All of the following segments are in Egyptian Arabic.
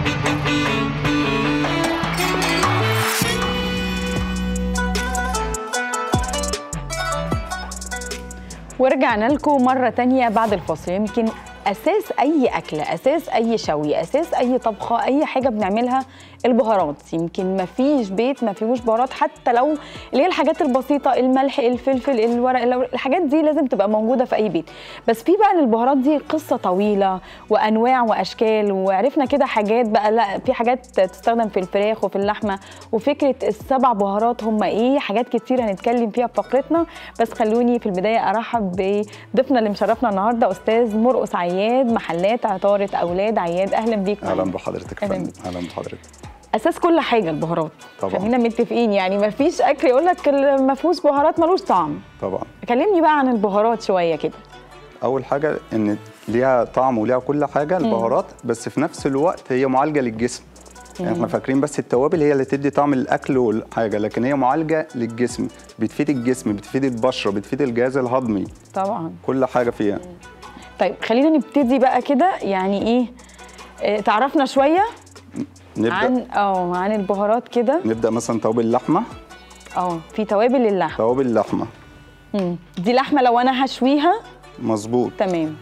ورجعنا لكم مرة تانية بعد الفاصل يمكن أساس أي أكلة أساس أي شوي أساس أي طبخة أي حاجة بنعملها البهارات يمكن ما فيش بيت ما فيهوش بهارات حتى لو اللي هي الحاجات البسيطة الملح الفلفل الورق لو الحاجات دي لازم تبقى موجودة في أي بيت بس في بقى للبهارات دي قصة طويلة وأنواع وأشكال وعرفنا كده حاجات بقى لا في حاجات تستخدم في الفراخ وفي اللحمة وفكرة السبع بهارات هم إيه حاجات كتير هنتكلم فيها في فقرتنا بس خلوني في البداية أرحب بضيفنا اللي مشرفنا النهاردة أستاذ مرقص عياد محلات عطارة أولاد عياد أهلا بيك اهلا بحضرتك يا أهلاً فندم بيك. اهلا بحضرتك اساس كل حاجه البهارات طبعاً. خلينا متفقين يعني ما فيش اكل يقول لك ما فيهوش بهارات ملوش طعم طبعا كلمني بقى عن البهارات شويه كده اول حاجه ان ليها طعم وليها كل حاجه البهارات بس في نفس الوقت هي معالجه للجسم يعني احنا فاكرين بس التوابل هي اللي تدي طعم الاكل والحاجه لكن هي معالجه للجسم بتفيد الجسم بتفيد البشره بتفيد الجهاز الهضمي طبعا كل حاجه فيها طيب خلينا نبتدي بقى كده يعني ايه آه، تعرفنا شويه نبدا عن اه عن البهارات كده نبدا مثلا توابل اللحمه اه في توابل اللحم توابل اللحمه مم. دي لحمه لو انا هشويها مظبوط تمام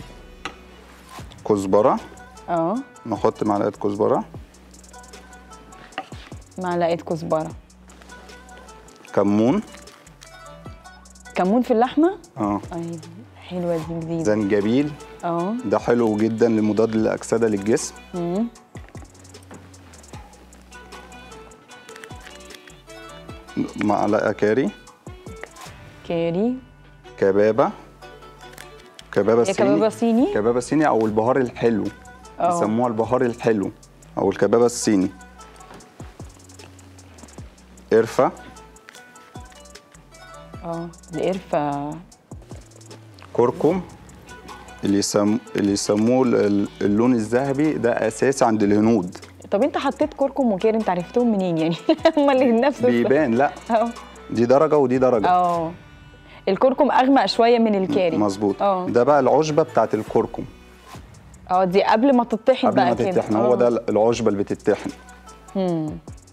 كزبره اه نحط معلقه كزبره معلقه كزبره كمون كمون في اللحمه اه اي حلوه دي جديده زنجبيل اه ده حلو جدا لمضاد للاكسده للجسم مم. معلقه كاري كاري كبابه كبابه هي صيني كبابه صيني كبابه صيني او البهار الحلو اه. يسموها البهار الحلو او الكبابه الصيني قرفه اه القرفه كركم اللي يسم... اللي يسموه ال- ال- اللون الذهبي ده اساسي عند الهنود طب انت حطيت كركم وكاري انت عرفتهم منين يعني هما اللي نفس الص- بيبان لا اه دي درجه ودي درجه اه الكركم اغمق شويه من الكاري مظبوط اه ده بقى العشبه بتاعت الكركم اه دي قبل ما تطحن قبل بقى ما كده تتحن هو اه. ده العشبه اللي بتتحن مم.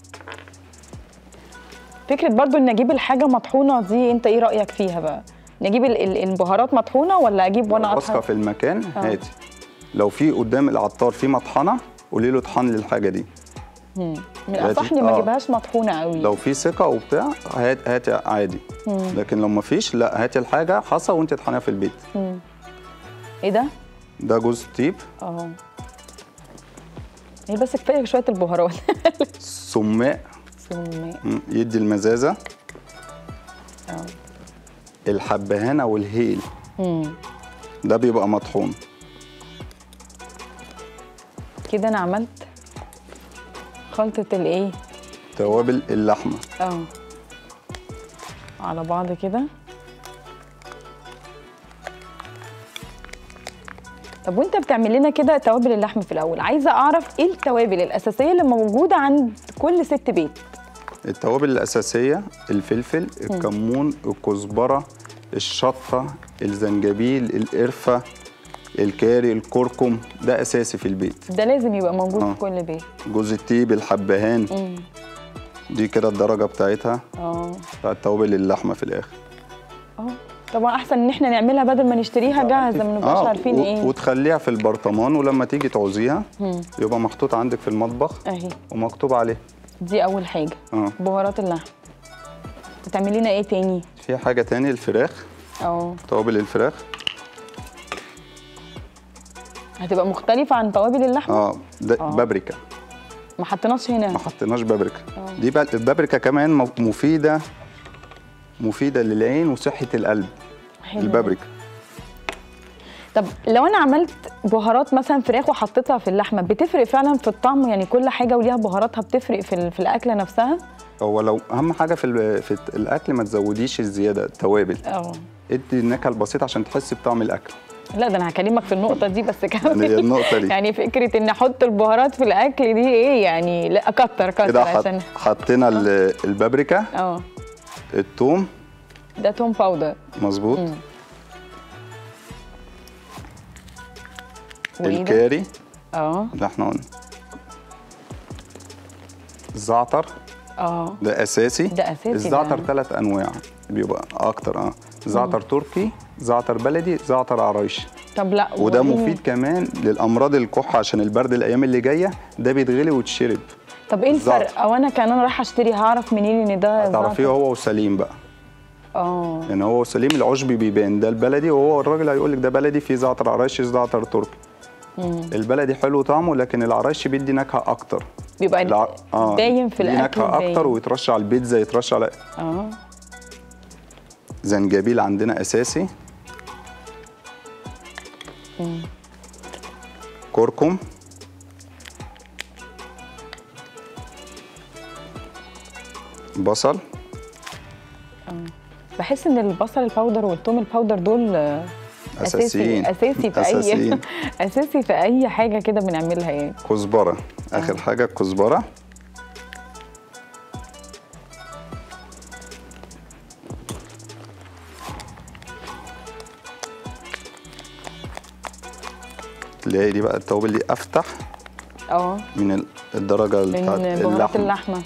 فكره برضو ان اجيب الحاجه مطحونه دي انت ايه رايك فيها بقى نجيب ال- ال- البهارات مطحونه ولا اجيب وانا واثقه اطحن في المكان اه. هاتي لو في قدام العطار في مطحنه قولي له اطحن لي الحاجه دي من هاتي. الاصح اني ما اه. اجيبهاش مطحونه قوي لو في ثقه وبتاع هات هاتي عادي لكن لو ما فيش لا هاتي الحاجه حصى وانت تطحنيها في البيت ايه ده ده جوز تيب اه هي بس كفايه شويه البهارات سماء سماء مم، يدي المزازه اه الحبهان او الهيل مم. ده بيبقى مطحون كده انا عملت خلطه الايه توابل اللحمه اه على بعض كده طب وانت بتعمل لنا كده توابل اللحم في الاول عايزه اعرف ايه التوابل الاساسيه اللي موجوده عند كل ست بيت التوابل الاساسيه الفلفل الكمون الكزبره الشطه الزنجبيل القرفه الكاري الكركم ده اساسي في البيت ده لازم يبقى موجود آه. في كل بيت جوز التيب الحبهان امم دي كده الدرجه بتاعتها اه بتاعت توابل اللحمه في الاخر اه طبعا احسن ان احنا نعملها بدل ما نشتريها جاهزه ما نبقاش عارفين و- ايه وتخليها في البرطمان ولما تيجي تعوزيها مم. يبقى محطوط عندك في المطبخ اهي ومكتوب عليه دي اول حاجه اه بهارات اللحم بتعملي لنا ايه تاني في حاجه تاني الفراخ اه توابل الفراخ هتبقى مختلفه عن توابل اللحمه اه ده آه. بابريكا ما حطيناش هنا ما حطيناش بابريكا آه. دي بقى البابريكا كمان م- مفيده مفيده للعين وصحه القلب حلو. البابريكا طب لو انا عملت بهارات مثلا فراخ وحطيتها في اللحمه بتفرق فعلا في الطعم يعني كل حاجه وليها بهاراتها بتفرق في ال- في الاكله نفسها هو لو اهم حاجه في ال- في الاكل ما تزوديش الزياده التوابل اه ادي النكهه البسيطه عشان تحسي بطعم الاكل لا ده انا هكلمك في النقطه دي بس كمان يعني هي النقطه دي يعني فكره ان احط البهارات في الاكل دي ايه يعني لا اكتر كتر كده حط عشان حطينا ال- البابريكا اه الثوم ده توم باودر مظبوط مم. وايه ده الكاري اه اللي احنا قلنا الزعتر اه ده اساسي ده أساسي الزعتر ده. ثلاث انواع بيبقى اكتر اه زعتر تركي زعتر بلدي زعتر عرايشي طب لا وده وريني. مفيد كمان للامراض الكحه عشان البرد الايام اللي جايه ده بيتغلي ويتشرب طب ايه الزعتر. الفرق او انا كان انا رايحه اشتري هعرف منين ان ده تعرفيه زعتر؟ هو وسليم بقى اه يعني هو سليم العشبي بيبان ده البلدي وهو الراجل هيقول لك ده بلدي فيه زعتر عرايشي زعتر تركي البلدي حلو طعمه لكن العرايشي بيدي نكهه اكتر بيبقى الع- باين في ليه الاكل نكهه باين. اكتر ويترش على البيتزا يترش على اه زنجبيل عندنا اساسي كركم بصل بحس ان البصل الباودر والثوم الباودر دول آه، أساسيين. اساسي اساسي في اي أساسيين. اساسي في اي حاجه كده بنعملها يعني كزبره اخر حاجه الكزبره تلاقي دي بقى التوابل دي افتح اه من ال- الدرجه من بتاعت بهارات اللحم اللحمه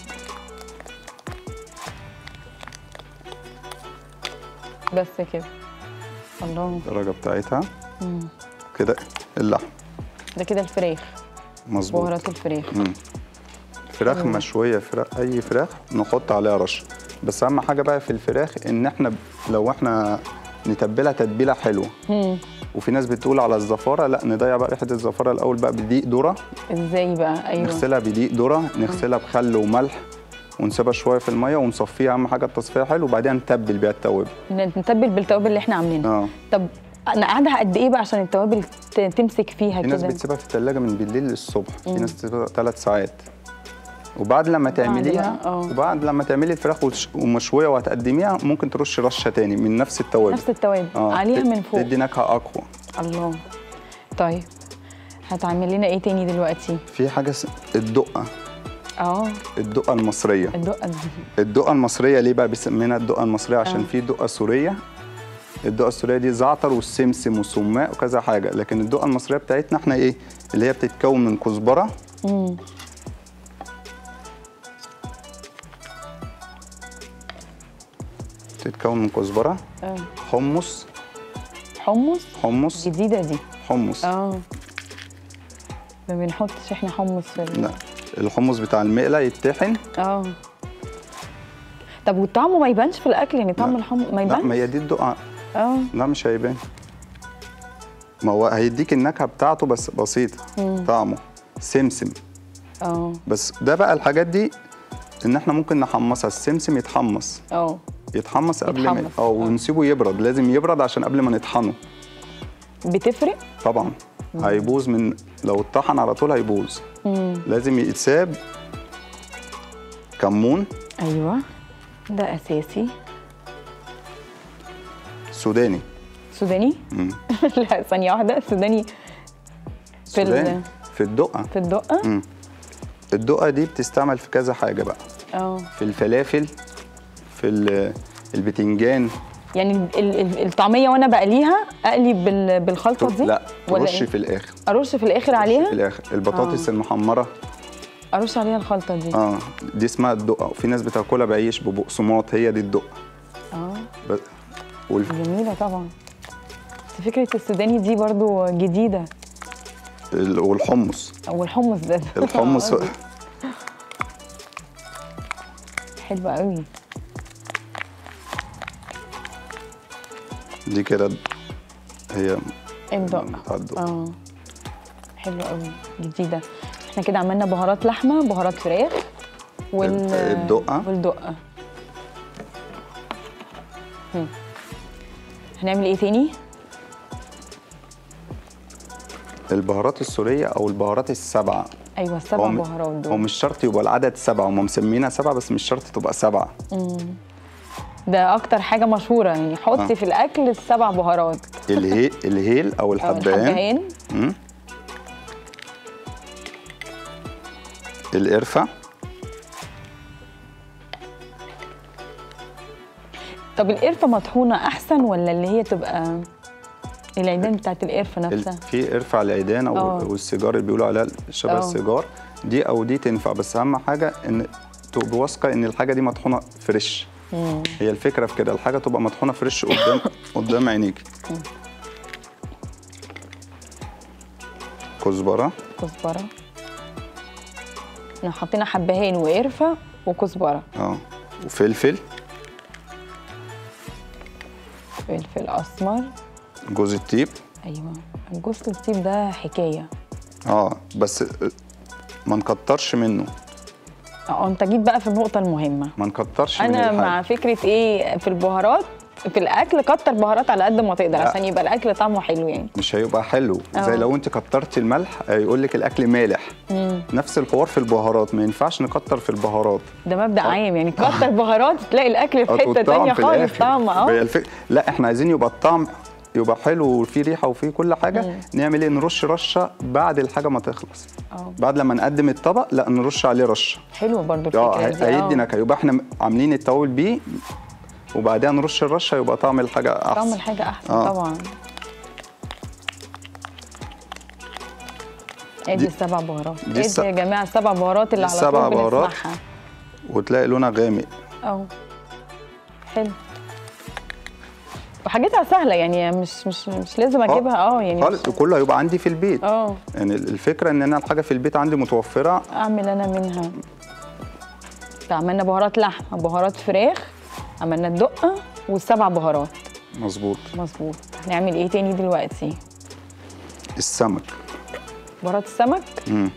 بس كده الله الدرجه بتاعتها كده اللحم ده كده الفراخ مظبوط بهارات الفراخ مم. فراخ مشويه فراخ اي فراخ نحط عليها رش بس اهم حاجه بقى في الفراخ ان احنا ب- لو احنا نتبلها تتبيله حلوه مم. وفي ناس بتقول على الزفاره لا نضيع بقى ريحه الزفاره الاول بقى بدقيق ذره ازاي بقى ايوه نغسلها بدقيق ذره نغسلها بخل وملح ونسيبها شويه في الميه ونصفيها اهم حاجه التصفيه حلو وبعدين نتبل بيها التوابل نتبل بالتوابل اللي احنا عاملينها اه طب نقعدها قد ايه بقى عشان التوابل ت- تمسك فيها في ناس كده بتسيبها في الثلاجه من بالليل للصبح في ناس بتسيبها ثلاث ساعات وبعد لما تعمليها بقى، اه. وبعد لما تعملي الفراخ وتش- ومشويه وهتقدميها ممكن ترش رشه تاني من نفس التوابل نفس التوابل اه عليها ت- من فوق تدي نكهه اقوى الله طيب هتعمل لنا ايه تاني دلوقتي في حاجه س... الدقه اه الدقه المصريه الدقه دي الدقه المصريه ليه بقى بيسمينها الدقه المصريه عشان اه. في دقه سوريه الدقه السوريه دي زعتر والسمسم وسماق وكذا حاجه لكن الدقه المصريه بتاعتنا احنا ايه اللي هي بتتكون من كزبره امم بتتكون من كزبره اه حمص حمص حمص جديده دي حمص اه ما بنحطش احنا حمص في ال- لا الحمص بتاع المقله يتطحن اه طب وطعمه ما يبانش في الاكل يعني طعم لا. الحمص ما لا يبانش ما هي دي الدقه اه لا مش هيبان ما هو هيديك النكهه بتاعته بس بسيطه طعمه سمسم اه بس ده بقى الحاجات دي ان احنا ممكن نحمصها السمسم يتحمص اه يتحمص قبل ما يتحمص، اه آه. ونسيبه يبرد لازم يبرد عشان قبل ما نطحنه بتفرق طبعا هيبوظ من لو اتطحن على طول هيبوظ امم لازم يتساب كمون ايوه ده اساسي سوداني سوداني مم. لا ثانيه واحده سوداني في ال- سوداني في الدقه في الدقه مم. الدقه دي بتستعمل في كذا حاجه بقى اه في الفلافل في ال- البتنجان يعني ال- ال- الطعميه وانا بقليها اقلي بال- بالخلطه دي لا ولا رش إيه؟ في الاخر ارش في الاخر في عليها الاخر البطاطس المحمره ارش عليها الخلطه دي اه دي اسمها الدقه وفي ناس بتاكلها بعيش ببقسماط هي دي الدقه اه ب- والف... جميله طبعا بس فكره السوداني دي برضو جديده ال- والحمص او الحمص ده الحمص آه، حلوه قوي دي كده هي الدقه بتاع الدقه اه حلوه قوي جديده احنا كده عملنا بهارات لحمه بهارات فراخ وال الدقة. والدقه هم. هنعمل ايه تاني البهارات السوريه او البهارات السبعه ايوه السبع هو م- بهارات هو دول مش شرط يبقى العدد سبعه هم مسمينها سبعه بس مش شرط تبقى سبعه ده اكتر حاجه مشهوره يعني حطي آه. في الاكل السبع بهارات الهي... الهيل او أو الحبهان الحبهان مم. القرفه طب القرفه مطحونه احسن ولا اللي هي تبقى العيدان بتاعت القرفه ال- نفسها في قرفه على العيدان او آه. والسيجار اللي بيقولوا عليها شبه آه. السيجار دي او دي تنفع بس اهم حاجه ان تبقى واثقه ان الحاجه دي مطحونه فريش هي الفكره في كده الحاجه تبقى مطحونه فريش قدام قدام عينيك كزبره كزبره احنا حطينا حبهان وقرفه وكزبره اه وفلفل فلفل اسمر جوز الطيب ايوه جوز الطيب ده حكايه اه بس ما نكترش منه اه انت جيت بقى في النقطه المهمه ما نكترش من انا الحاجة. مع فكره ايه في البهارات في الاكل كتر بهارات على قد ما تقدر لا. عشان يبقى الاكل طعمه حلو يعني مش هيبقى حلو اه. زي لو انت كترت الملح هيقول لك الاكل مالح نفس الحوار في البهارات ما ينفعش نكتر في البهارات ده مبدا عام يعني كتر بهارات تلاقي الاكل في حته والطعم تانية في خالص الآخر. طعم هي اه الفك... لا احنا عايزين يبقى الطعم يبقى حلو وفيه ريحه وفيه كل حاجه نعمل ايه نرش رشه بعد الحاجه ما تخلص اه بعد لما نقدم الطبق لا نرش عليه رشه حلو برضو اه الفكره هي- دي هيدي اه نكهه يبقى احنا عاملين التوابل بيه وبعدها نرش الرشه يبقى طعم الحاجه احسن طعم الحاجه احسن آه. طبعا ادي دي- السبع بهارات دي ادي الس- يا جماعه السبع بهارات اللي على السبع طول بهارات. بنسمعها وتلاقي لونها غامق اه حلو وحاجتها سهله يعني مش مش مش لازم اجيبها اه يعني خالص مش- كله هيبقى عندي في البيت اه يعني الفكره ان انا الحاجه في البيت عندي متوفره اعمل انا منها عملنا بهارات لحمه بهارات فراخ عملنا الدقه والسبع بهارات مظبوط مظبوط هنعمل ايه تاني دلوقتي السمك بهارات السمك مم.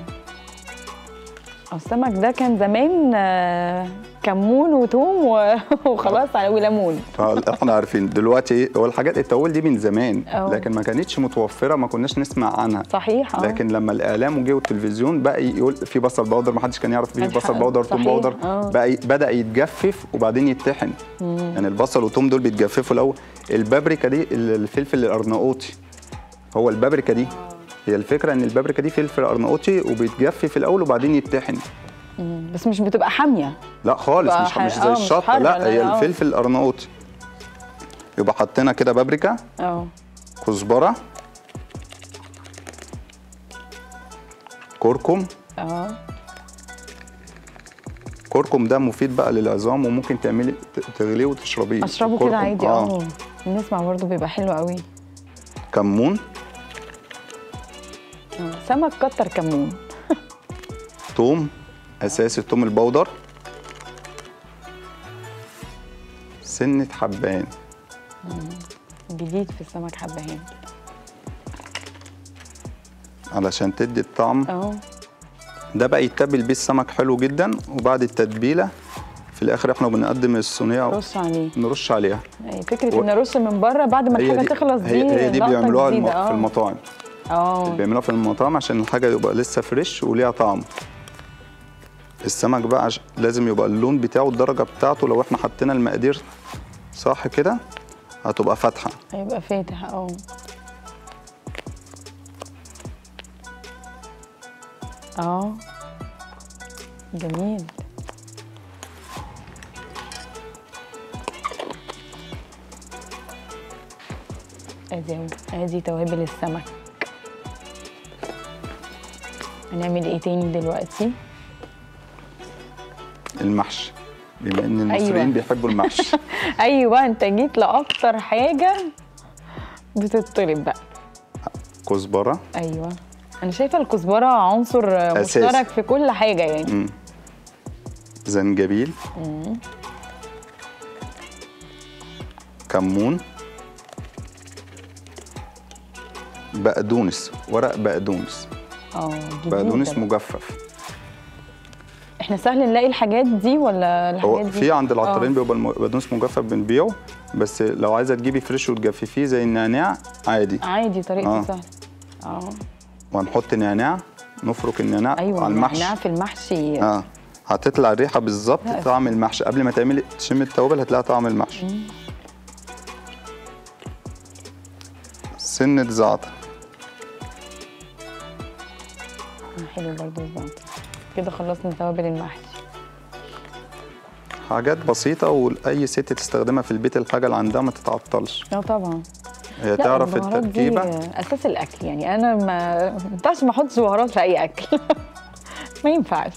اه السمك ده كان زمان آه، كمون وتوم و- وخلاص على وليمون فاحنا عارفين دلوقتي ايه هو الحاجات التوابل دي من زمان أه. لكن ما كانتش متوفره ما كناش نسمع عنها صحيح اه لكن لما الاعلام وجه والتلفزيون بقى يقول في بصل بودر ما حدش كان يعرف فيه عندك بصل حق. بودر توم صحيح. بودر آه. بقى ي- بدا يتجفف وبعدين يتطحن يعني البصل والثوم دول بيتجففوا الاول البابريكا دي ال- الفلفل الارناؤوطي هو البابريكا دي هي الفكره ان البابريكا دي فلفل ارناؤوطي وبيتجفف الاول وبعدين يتطحن مم. بس مش بتبقى حاميه لا خالص بقى مش حر- مش آه، زي مش الشطه حر لا ولا هي آه. الفلفل الارناؤوطي يبقى حطينا كده بابريكا اه كزبره كركم اه كركم ده مفيد بقى للعظام وممكن تعملي ت- تغليه وتشربيه اشربه الكركم. كده عادي اه نسمع برضه بيبقى حلو قوي كمون آه. سمك كتر كمون توم اساسي التوم البودر سنة حبان جديد في السمك حبهان علشان تدي الطعم اه ده بقى يتبل بيه السمك حلو جدا وبعد التتبيلة في الآخر احنا بنقدم الصينية رش عليه نرش عليها أي فكره و- ان ارش من بره بعد ما هي الحاجه دي تخلص دي هي, هي دي لقطة بيعملوها الم... جديدة. في آه. المطاعم اه بيعملوها في المطاعم عشان الحاجة يبقى لسه فريش وليها طعم السمك بقى عش... لازم يبقى اللون بتاعه الدرجة بتاعته لو احنا حطينا المقادير صح كده هتبقى فاتحة هيبقى فاتح اه اه جميل ادي اهو ادي توابل السمك هنعمل ايه تاني دلوقتي المحشي بما ان المصريين أيوة. بيحبوا المحشي ايوه انت جيت لاكتر حاجه بتطلب بقى كزبرة ايوه انا شايفه الكزبره عنصر أساسي. مشترك في كل حاجه يعني مم. زنجبيل كمون بقدونس ورق بقدونس اه جديدة بقدونس بقى. مجفف احنا سهل نلاقي الحاجات دي ولا الحاجات هو دي في عند العطارين آه. بيبقى الم- بقدونس مجفف بنبيعه بس لو عايزه تجيبي فريش وتجففيه زي النعناع عادي عادي طريقتي آه. سهله اه وهنحط نعناع نفرك النعناع ايوه على المحشي النعناع في المحشي اه هتطلع الريحه بالظبط لا. طعم المحشي قبل ما تعملي تشمي التوابل هتلاقي طعم المحشي سنة زعتر حلو برضه الزعتر كده خلصنا توابل المحشي حاجات بسيطة وأي ست تستخدمها في البيت الحاجة اللي عندها ما تتعطلش اه طبعا هي لا، تعرف البهارات دي التركيبه اساس الاكل يعني انا ما ما ينفعش ما احطش بهارات في اي اكل ما ينفعش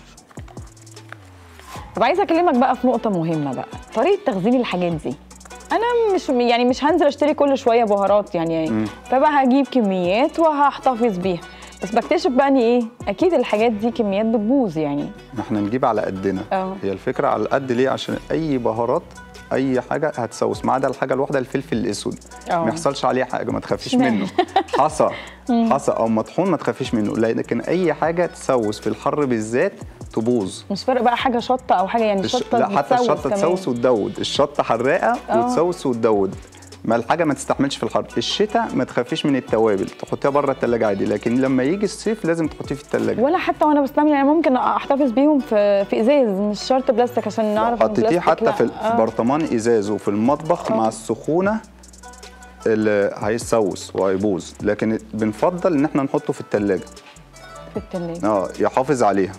طب عايزه اكلمك بقى في نقطه مهمه بقى طريقه تخزين الحاجات دي انا مش يعني مش هنزل اشتري كل شويه بهارات يعني مم. فبقى هجيب كميات وهحتفظ بيها بس بكتشف بقى ان ايه اكيد الحاجات دي كميات بتبوظ يعني ما احنا نجيب على قدنا اه. هي الفكره على قد ليه عشان اي بهارات اي حاجه هتسوس ما عدا الحاجه الواحده الفلفل الاسود اه. ما يحصلش عليه حاجه ما تخافيش اشمعنى؟ منه حصى حصى او مطحون ما تخافيش منه لكن اي حاجه تسوس في الحر بالذات تبوظ مش فارق بقى حاجه شطه او حاجه يعني الش... الشطه لا حتى بتسوس الشطه كمان. تسوس وتدود الشطه حراقه اه. وتسوس وتدود ما الحاجه ما تستحملش في الحر الشتاء ما تخافيش من التوابل تحطيها بره التلاجة عادي لكن لما يجي الصيف لازم تحطيه في التلاجة ولا حتى وانا بستعمل يعني ممكن احتفظ بيهم في في ازاز مش شرط بلاستيك عشان لو نعرف إن حطيتيه البلاستيك حتى لا. في في آه. برطمان ازاز وفي المطبخ مع السخونه اللي هيسوس وهيبوظ لكن بنفضل ان احنا نحطه في التلاجة في التلاجة اه يحافظ عليها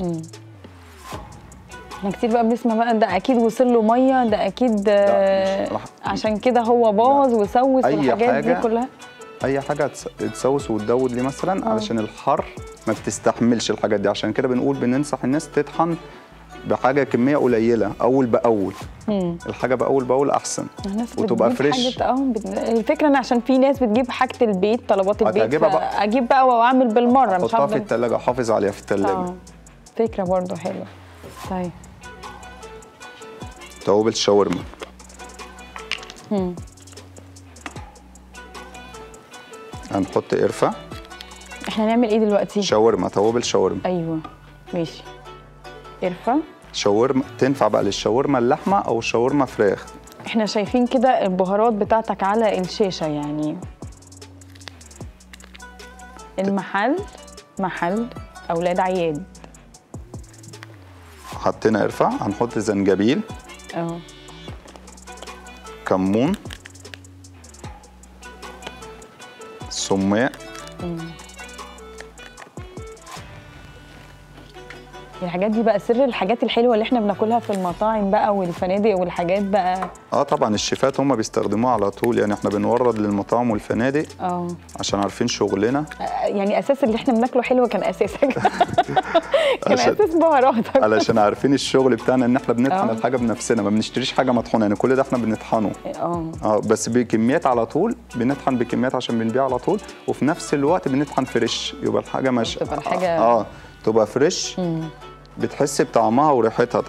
احنا كتير بقى بنسمع بقى ده اكيد وصل له ميه ده اكيد آه، مش راح- عشان كده هو باظ وسوس أي والحاجات دي حاجة- كلها اي حاجه تس- تسوس وتدود ليه مثلا علشان الحر ما بتستحملش الحاجات دي عشان كده بنقول بننصح الناس تطحن بحاجه كميه قليله اول باول مم. الحاجه باول باول احسن الناس وتبقى بتجيب فريش حاجة اه بت... الفكره ان عشان في ناس بتجيب حاجه البيت طلبات البيت هتعجبها بقى. اجيب بقى واعمل بالمره مش حطها في هفضل التلاجة حافظ عليها في التلاجة اه فكره برضو حلوه طيب توابل شاورما مم. هنحط قرفه احنا هنعمل ايه دلوقتي شاورما توابل شاورما ايوه ماشي قرفه شاورما تنفع بقى للشاورما اللحمه او شاورما فراخ احنا شايفين كده البهارات بتاعتك على الشاشة يعني المحل محل أولاد عياد حطينا قرفه هنحط زنجبيل اه كمون سماق الحاجات دي بقى سر الحاجات الحلوة اللي احنا بناكلها في المطاعم بقى والفنادق والحاجات بقى اه طبعا الشيفات هم بيستخدموها على طول يعني احنا بنورد للمطاعم والفنادق اه عشان عارفين شغلنا يعني اساس اللي احنا بناكله حلو كان اساسك كان عشان- اساس بهاراتك علشان عارفين الشغل بتاعنا ان احنا بنطحن آه. الحاجه بنفسنا ما بنشتريش حاجه مطحونه يعني كل ده احنا بنطحنه اه اه بس بكميات على طول بنطحن بكميات عشان بنبيع على طول وفي نفس الوقت بنطحن فريش يبقى الحاجه مش تبقى الحاجة- اه تبقى فريش مم. بتحس بطعمها وريحتها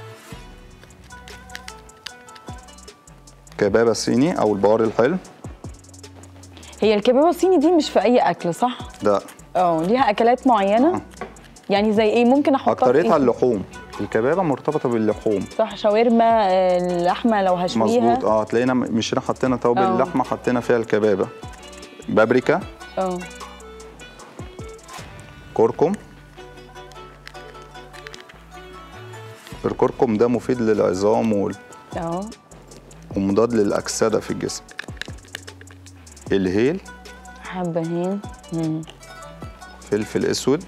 كبابه صيني او البار الحلو هي الكبابة الصيني دي مش في أي أكل صح؟ ده اه ليها أكلات معينة آه. يعني زي إيه ممكن أحطها في اكتريتها إيه؟ اللحوم الكبابه مرتبطه باللحوم صح شاورما آه، اللحمه لو هشويها مظبوط اه تلاقينا مش حطينا توابل آه. اللحمه حطينا فيها الكبابه بابريكا اه كركم الكركم ده مفيد للعظام وال- اه ومضاد للأكسدة في الجسم الهيل حبهان مم. فلفل أسود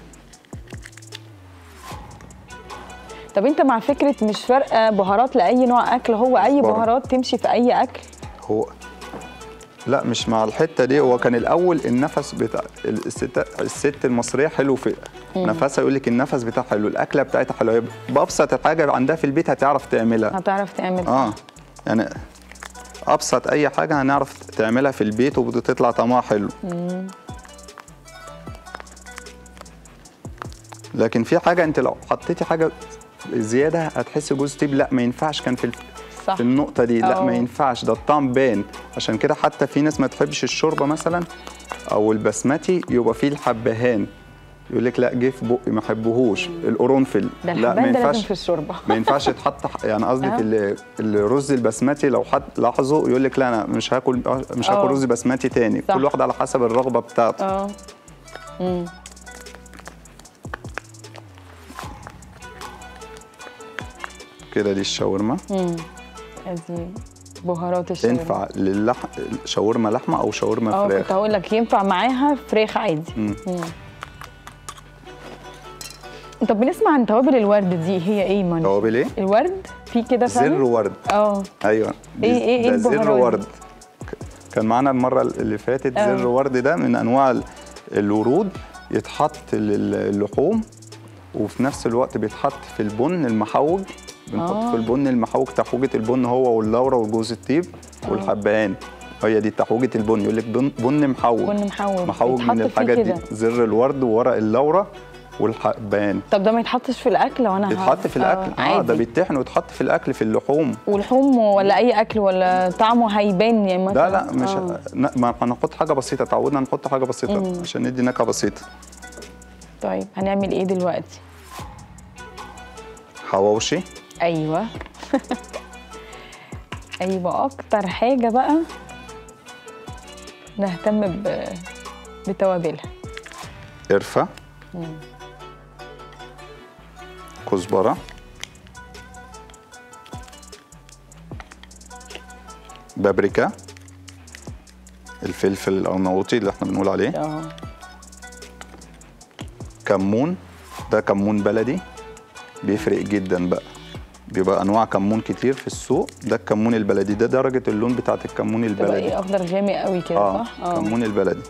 طب انت مع فكره مش فارقه بهارات لاي نوع اكل هو اي برا. بهارات تمشي في اي اكل هو لا مش مع الحتة دي هو كان الأول النفس بتاع الست, الست المصرية حلو في نفسها يقول لك النفس بتاعها حلو الأكلة بتاعتها حلوة يبقى بأبسط الحاجة عندها في البيت هتعرف تعملها هتعرف تعمل اه يعني ابسط اي حاجه هنعرف تعملها في البيت وبتطلع طعمها حلو لكن في حاجه انت لو حطيتي حاجه زياده هتحسي جوز تيب لا ما ينفعش كان في ال- صح في النقطه دي لا أو. ما ينفعش ده الطعم بان عشان كده حتى في ناس ما تحبش الشوربه مثلا او البسمتي يبقى فيه الحبهان يقول لك لا جه في بقي ما احبهوش القرنفل ده لا ما الحبان ده لازم ينفعش في الشوربه ما ينفعش يتحط ح- يعني قصدي آه. في ال- الرز البسمتي لو حد لاحظه يقول لك لا انا مش هاكل مش هاكل آه. رز بسمتي تاني صح. كل واحد على حسب الرغبه بتاعته اه مم. كده دي الشاورما مم. ادي بهارات الشاورما تنفع للح شاورما لحمه او شاورما اه كنت فراخ هقول لك ينفع معاها فراخ عادي مم. مم. طب بنسمع عن توابل الورد دي هي ايه ماني توابل ايه؟ الورد في كده زر فعلا ورد اه ايوه إيه- إيه- إيه ده زر البهارات دي؟ ورد كان معانا المره اللي فاتت آه. زر ورد ده من انواع ال- الورود يتحط لل- اللحوم وفي نفس الوقت بيتحط في البن المحوج بنحط آه. في البن المحوج تحويجه البن هو واللورا وجوز الطيب والحبهان هي دي تحويجه البن يقول لك بن, بن محوج بن محوج محوج بيتحط من فيه الحاجات دي كده. زر الورد وورق اللورا والحبهان طب ده ما يتحطش في الاكل لو انا ه- بيتحط في الاكل اه, عادي. ده بيتطحن ويتحط في الاكل في اللحوم ولحوم ولا اي اكل ولا طعمه هيبان يعني مثلا لا لا مش آه. ن- ما هنحط حاجه بسيطه تعودنا نحط حاجه بسيطه عشان ندي نكهه بسيطه طيب هنعمل ايه دلوقتي حواوشي ايوه ايوه اكتر حاجه بقى نهتم ب... بتوابلها قرفه كزبره بابريكا الفلفل الارناؤوطي اللي احنا بنقول عليه اه كمون ده كمون بلدي بيفرق جدا بقى بيبقى انواع كمون كتير في السوق ده الكمون البلدي ده درجه اللون بتاعت الكمون تبقى البلدي ايه اخضر غامق قوي كده اه صح اه كمون البلدي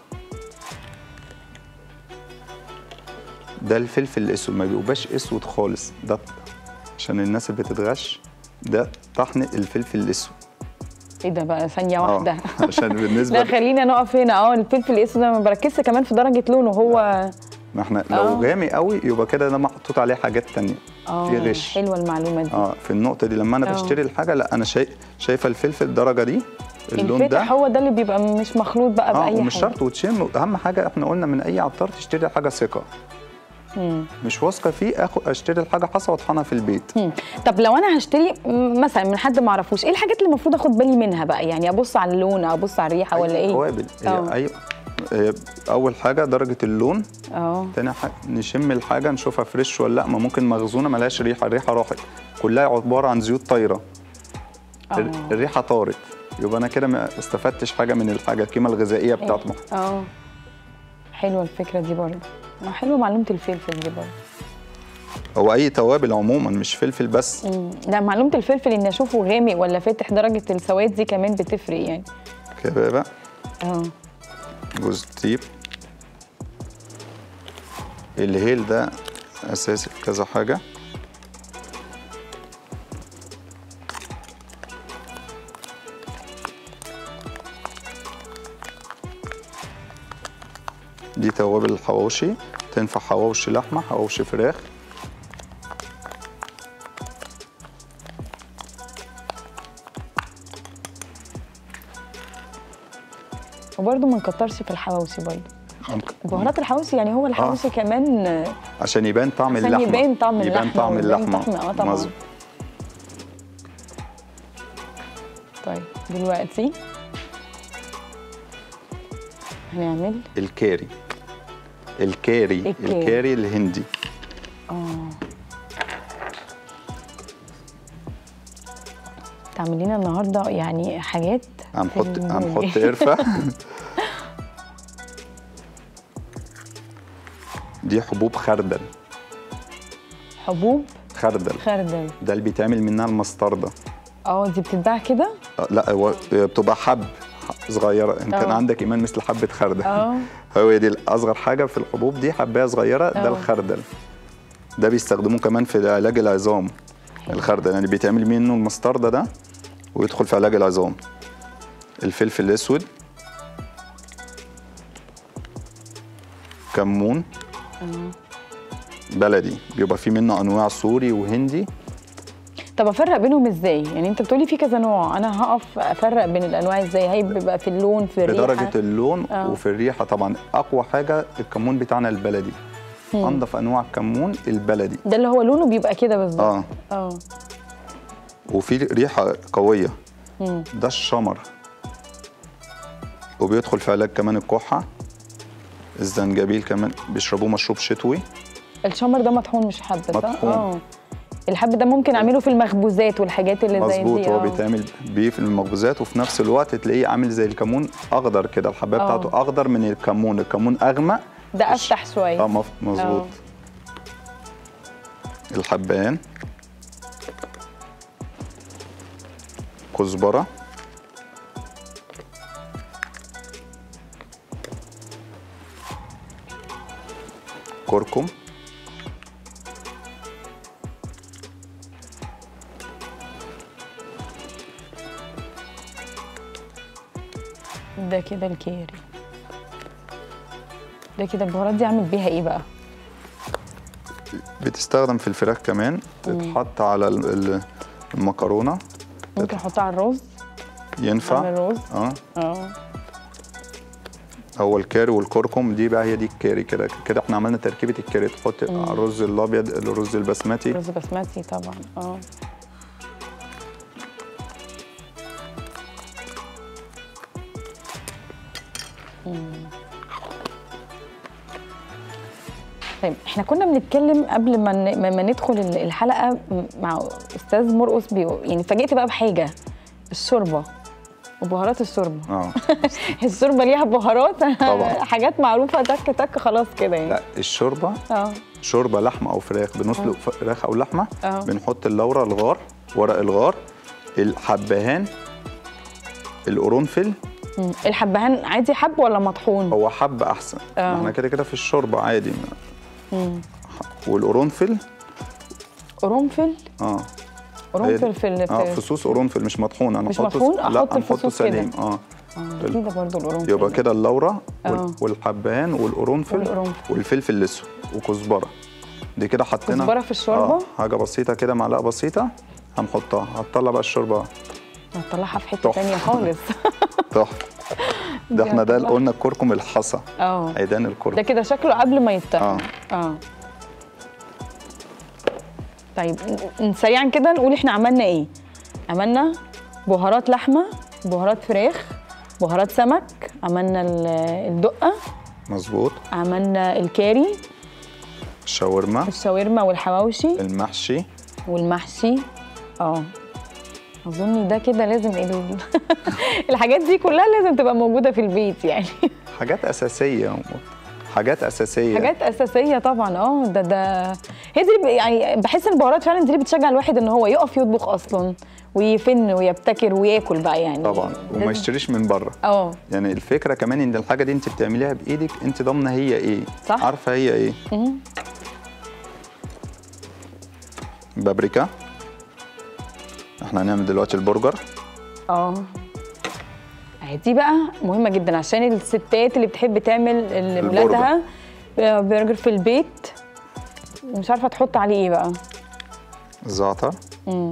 ده الفلفل الاسود ما بيبقاش اسود خالص ده عشان الناس اللي بتتغش ده طحن الفلفل الاسود ايه ده بقى ثانيه اه واحده عشان بالنسبه لا خلينا نقف هنا اه الفلفل الاسود ده ما بركزش كمان في درجه لونه هو ما احنا آه. لو غامق قوي يبقى كده ده محطوط عليه حاجات تانية اه في غش حلوه المعلومه دي اه في النقطه دي لما انا آه. بشتري الحاجه لا انا شايف شايفه الفلفل الدرجه دي اللون ده الفتح هو ده اللي بيبقى مش مخلوط بقى اه باي ومش حاجه شرط وتشم اهم حاجه احنا قلنا من اي عطار تشتري حاجه ثقه مم. مش واثقه فيه اخد اشتري الحاجه حصى واطحنها في البيت مم. طب لو انا هشتري م- مثلا من حد ما اعرفوش ايه الحاجات اللي المفروض اخد بالي منها بقى يعني ابص على اللون او ابص على الريحه ولا أي ايه توابل آه. هي اي هي اول حاجه درجه اللون اه تاني حاجه نشم الحاجه نشوفها فريش ولا لا ما ممكن مخزونه ملهاش ريحه الريحه راحت كلها عباره عن زيوت طايره ال- آه. الريحه طارت يبقى انا كده ما استفدتش حاجه من الحاجه القيمه الغذائيه بتاعته اه حلوه الفكره دي برضه آه، حلوه معلومه الفلفل دي برضه هو اي توابل عموما مش فلفل بس مم. لا معلومه الفلفل ان اشوفه غامق ولا فاتح درجه السواد دي كمان بتفرق يعني كده بقى اه جوز الطيب الهيل ده اساسي في كذا حاجه دي توابل الحواوشي تنفع حواوشي لحمه حواوشي فراخ وبرضه ما نكترش في الحواوشي برضه بهارات الحواوشي يعني هو الحواوشي كمان آه، عشان يبان طعم عشان اللحمه يبان طعم يبان اللحمة طعم ويبان اللحمه طعم- آه طبعاً. مظبوط. طيب دلوقتي هنعمل الكاري الكاري الكاري. الكاري الهندي اه تعمل لنا النهارده يعني حاجات في هنحط المود. هنحط قرفه دي حبوب خردل حبوب خردل خردل ده اللي بيتعمل منها المستردة اه دي بتتباع كده آه، لا هو بتبقى حب صغيره ان كان آه. عندك ايمان مثل حبه خردل اه هو دي اصغر حاجه في الحبوب دي حبايه صغيره ده آه. الخردل ده بيستخدموه كمان في علاج العظام الخردل يعني بيتعمل منه المستردة ده ويدخل في علاج العظام الفلفل الاسود كمون بلدي بيبقى فيه منه انواع سوري وهندي طب افرق بينهم ازاي يعني انت بتقولي في كذا نوع انا هقف افرق بين الانواع ازاي هي بيبقى في اللون في الريحه بدرجه اللون آه. وفي الريحه طبعا اقوى حاجه الكمون بتاعنا البلدي انضف انواع الكمون البلدي ده اللي هو لونه بيبقى كده بالظبط اه اه وفي ريحه قويه مم. ده الشمر وبيدخل في علاج كمان الكحه الزنجبيل كمان بيشربوه مشروب شتوي الشمر ده مطحون مش حب صح؟ مطحون. اه الحب ده ممكن اعمله في المخبوزات والحاجات اللي زي مظبوط دي هو آه. بيتعمل بيه في المخبوزات وفي نفس الوقت تلاقيه عامل زي الكمون اخضر كده الحبايه آه. بتاعته اخضر من الكمون الكمون اغمق ده افتح شويه اه مف- مظبوط الحبان كزبره كركم ده كده الكاري ده كده البهارات دي اعمل بيها ايه بقى بتستخدم في الفراخ كمان تتحط على ال- ال- المكرونه ممكن احطها على الرز ينفع على الرز اه اه هو الكاري والكركم دي بقى هي دي الكاري كده كده احنا عملنا تركيبه الكاري تحط على الرز الابيض الرز البسمتي رز بسمتي طبعا اه مم. طيب احنا كنا بنتكلم قبل ما ن- ما ما ندخل ال- الحلقه مع استاذ مرقص بي يعني فاجئت بقى بحاجه الشوربه وبهارات الشوربه اه الشوربه ليها بهارات طبعاً. حاجات معروفه تك تك خلاص كده يعني لا الشوربه اه شوربه لحمه او فراخ بنسلق فراخ او لحمه آه. بنحط اللورة الغار ورق الغار الحبهان القرنفل مم. الحبهان عادي حب ولا مطحون هو حب احسن آه. ما احنا كده كده في الشوربه عادي مم. والقرنفل قرنفل اه قرنفل في ال- اه في فصوص قرنفل مش مطحون انا مش أحطه- مطحون؟ لا أحط هنحطه الفصوص كده. سليم اه اه كده برضه القرنفل يبقى كده اللورة آه. وال- والحبهان والقرنفل والقرنفل. والفلفل الاسود وكزبره دي كده حطينا كزبرة في الشوربة؟ اه حاجه بسيطه كده معلقه بسيطه هنحطها هتطلع بقى الشوربه هطلعها في حته تحفة. تانية خالص تحفه ده احنا ده اللي هتطلع. قلنا الكركم الحصى اه عيدان ده الكركم كده شكله قبل ما يتطحن اه اه طيب ن- سريعا كده نقول احنا عملنا ايه عملنا بهارات لحمه بهارات فراخ بهارات سمك عملنا ال- الدقه مظبوط عملنا الكاري الشاورما الشاورما والحواوشي المحشي والمحشي اه اظن ده كده لازم ال... الحاجات دي كلها لازم تبقى موجوده في البيت يعني حاجات اساسيه حاجات اساسيه حاجات اساسيه طبعا اه ده ده هي دي اللي ب- يعني بحس ان البهارات فعلا دي اللي بتشجع الواحد ان هو يقف يطبخ اصلا ويفن ويبتكر وياكل بقى يعني طبعا وما لازم- يشتريش من بره اه يعني الفكره كمان ان الحاجه دي انت بتعمليها بايدك انت ضامنه هي ايه صح. عارفه هي ايه مهم. بابريكا احنا هنعمل دلوقتي البرجر اه أهي دي بقى مهمه جدا عشان الستات اللي بتحب تعمل لولادها برجر في البيت مش عارفه تحط عليه ايه بقى زعتر مم.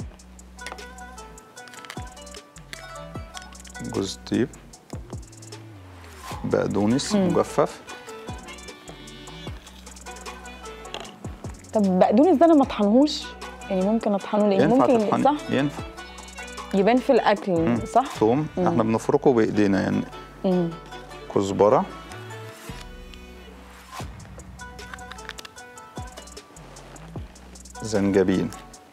جوز طيب بقدونس مجفف طب بقدونس ده انا ما اطحنهوش يعني ممكن اطحنه ليه ينفع ممكن تطحني صح ينفع يبان في الاكل صح ثوم احنا بنفركه بايدينا يعني مم. كزبره زنجبيل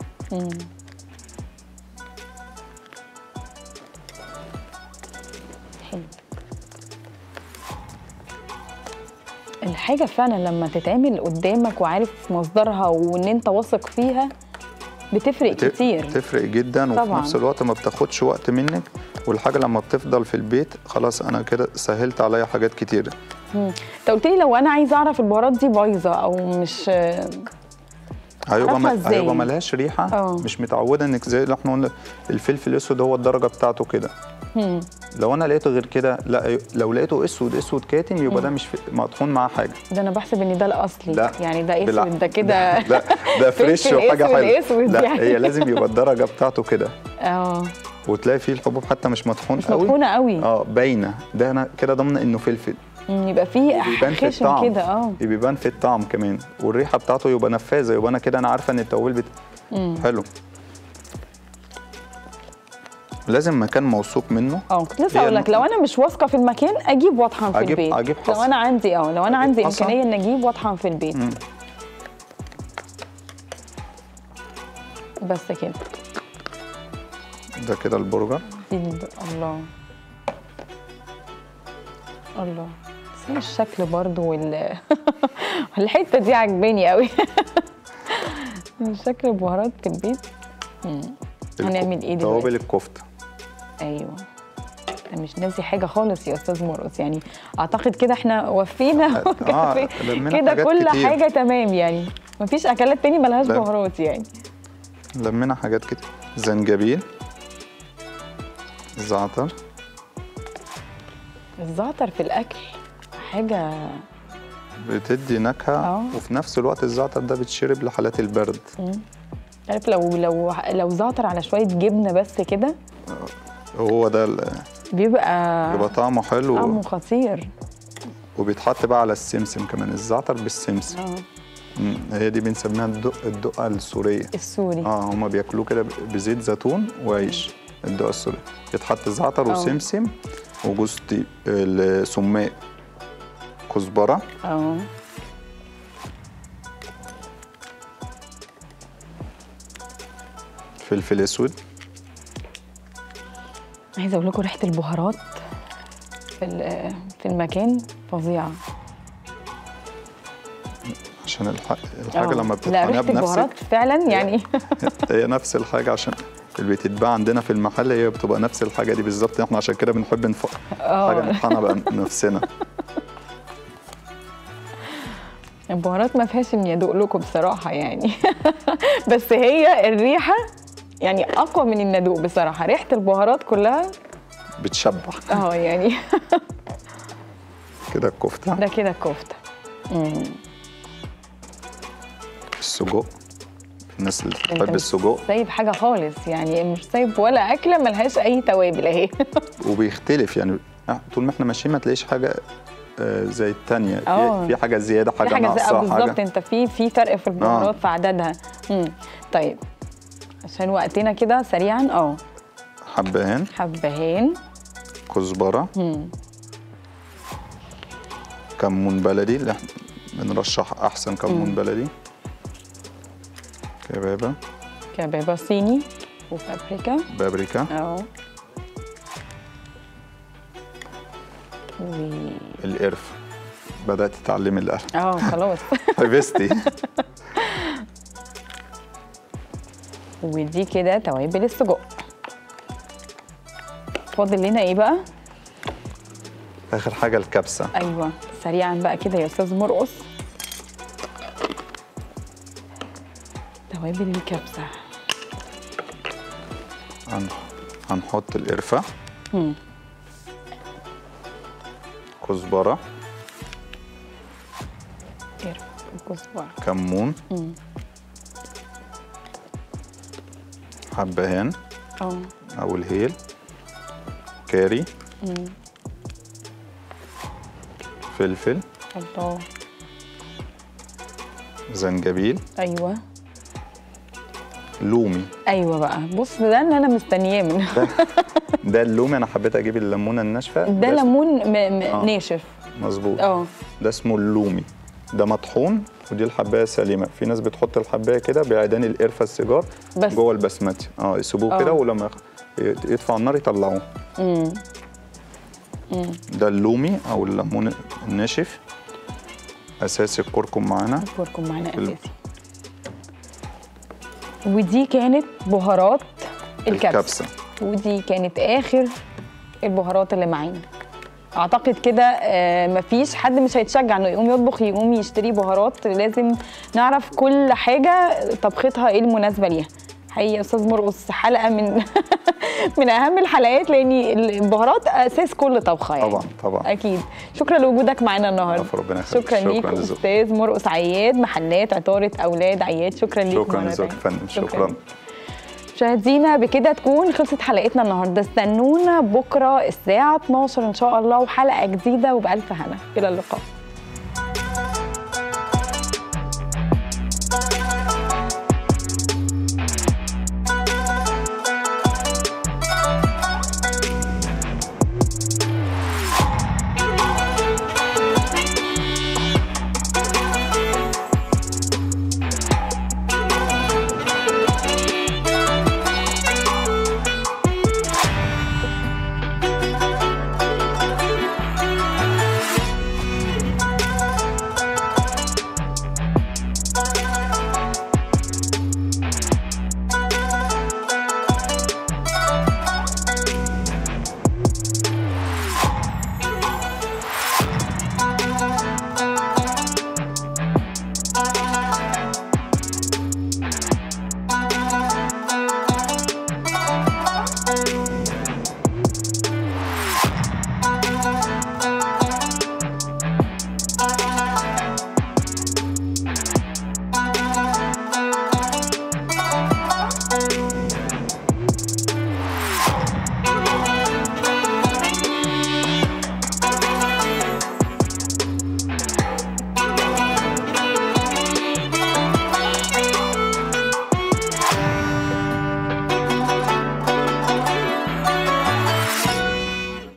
حلو الحاجة فعلا لما تتعمل قدامك وعارف مصدرها وان انت واثق فيها بتفرق بت- كتير بتفرق جدا وفي طبعاً. نفس الوقت ما بتاخدش وقت منك والحاجه لما بتفضل في البيت خلاص انا كده سهلت عليا حاجات كتير مم. انت قلت لي لو انا عايزه اعرف البهارات دي بايظه او مش هيبقى عارفة ما إزاي؟ هيبقى ملهاش ريحه آه. مش متعوده انك زي اللي احنا قلنا الفلفل الاسود هو الدرجه بتاعته كده مم. لو انا لقيته غير كده لا لو لقيته اسود اسود كاتم يبقى ده مش في- مطحون معاه حاجه ده انا بحسب ان ده الاصلي لا يعني ده بالع- اسود ده كده لا ده فريش فلفل وحاجه أسود حلوه أسود لا يعني. هي لازم يبقى الدرجه بتاعته كده اه وتلاقي فيه الحبوب حتى مش مطحون مش قوي مطحونه قوي اه باينه ده انا كده ضامنه انه فلفل مم، يبقى فيه بيبان في خشن الطعم كده اه بيبان في الطعم كمان والريحه بتاعته يبقى نفاذه يبقى انا كده انا عارفه ان التوابل بت... مم. حلو لازم مكان موثوق منه اه كنت لسه هي اقول لك لو انا مش واثقه في المكان اجيب واطحن في أجيب- البيت أجيب لو حصى. انا عندي اه لو انا أجيب عندي حصى. امكانيه ان اجيب واطحن في البيت مم. بس كده ده كده البرجر دي الب- الله الله بس هي الشكل برضو وال الحته دي عجباني قوي شكل البهارات في البيت مم. هنعمل ايه توابل دلوقتي الكفته ايوه ده مش ناسي حاجه خالص يا استاذ مرقص يعني اعتقد كده احنا وفينا آه، وكفي- لمينا كده حاجات كل كتير. حاجه تمام يعني مفيش اكلات تاني ملهاش لا. بهارات يعني لمينا حاجات كتير زنجبيل زعتر الزعتر في الاكل حاجه بتدي نكهه آه. وفي نفس الوقت الزعتر ده بيتشرب لحالات البرد عارف لو لو لو زعتر على شويه جبنه بس كده هو ده ال- بيبقى بيبقى طعمه حلو طعمه خطير وبيتحط بقى على السمسم كمان الزعتر بالسمسم اه مم. هي دي بنسميها الدق الدقه السوريه السوري اه هما بياكلوه كده بزيت زيتون وعيش الدقه السوريه يتحط زعتر آه. وسمسم وجوز طيب السماق كزبره اه فلفل اسود عايزه اقول لكم ريحه البهارات في ال- في المكان فظيعه عشان الح... الحاجه آه. لما لا بتطحنيها ريحه بنفسك البهارات فعلا يعني هي نفس الحاجه عشان اللي بتتباع عندنا في المحل هي بتبقى نفس الحاجه دي بالظبط احنا عشان كده بنحب نف... حاجه اه نطحنها بقى نفسنا البهارات ما فيهاش اني ادوق لكم بصراحه يعني بس هي الريحه يعني اقوى من اني ادوق بصراحه ريحه البهارات كلها بتشبع اه يعني كده الكفته ده كده الكفته مم. السجق الناس اللي انت بتحب مش السجق سايب حاجه خالص يعني مش سايب ولا اكله ملهاش اي توابل اهي وبيختلف يعني طول ما احنا ماشيين ما تلاقيش حاجه آه، زي التانية آه. في, في حاجه زياده في حاجه حاجه زي ناقصه بالظبط حاجه انت في في فرق في البهارات في عددها مم. طيب عشان وقتنا كده سريعا اه حبهان حبهان كزبره مم. كمون بلدي اللي احنا بنرشح احسن كمون بلدي كبابه كبابه صيني وبابريكا بابريكا اه و... القرف بدات تتعلمي القرف اه خلاص حفظتي ودي كده توابل السجق فاضل لنا ايه بقى اخر حاجه الكبسه ايوه سريعا بقى كده يا استاذ مرقص توابل الكبسه هن- هنحط القرفه مم. كزبره قرفة وكزبره كمون مم. حبهان اه او الهيل كاري مم. فلفل الله زنجبيل ايوه لومي ايوه بقى بص ده اللي انا مستنياه من ده اللومي انا حبيت اجيب الليمونه الناشفه ده اس- ليمون م... م... آه. ناشف مظبوط اه ده اسمه اللومي ده مطحون ودي الحبايه سليمه في ناس بتحط الحبايه كده بعيدان القرفه السيجار بس. جوه البسمتي اه يسيبوه آه. كده ولما يخ- يطفى النار يطلعوه امم ده اللومي او الليمون الناشف اساسي الكركم معانا الكركم معانا ال- اساسي ودي كانت بهارات الكبسه الكبسه ودي كانت اخر البهارات اللي معانا اعتقد كده آه، مفيش حد مش هيتشجع انه يقوم يطبخ يقوم يشتري بهارات لازم نعرف كل حاجه طبختها ايه المناسبه ليها حقيقي يا استاذ مرقص حلقه من من اهم الحلقات لان البهارات اساس كل طبخه يعني طبعا طبعا اكيد شكرا لوجودك معانا النهارده عفو، ربنا يخليك. شكرا شكراً ليك لذوقك. استاذ مرقص عياد محلات عطاره اولاد عياد شكرا ليك شكرا مرة لذوقك يا تانية. فندم شكرا ليك. مشاهدينا بكده تكون خلصت حلقتنا النهارده استنونا بكره الساعه 12 ان شاء الله وحلقه جديده وبالف هنا الى اللقاء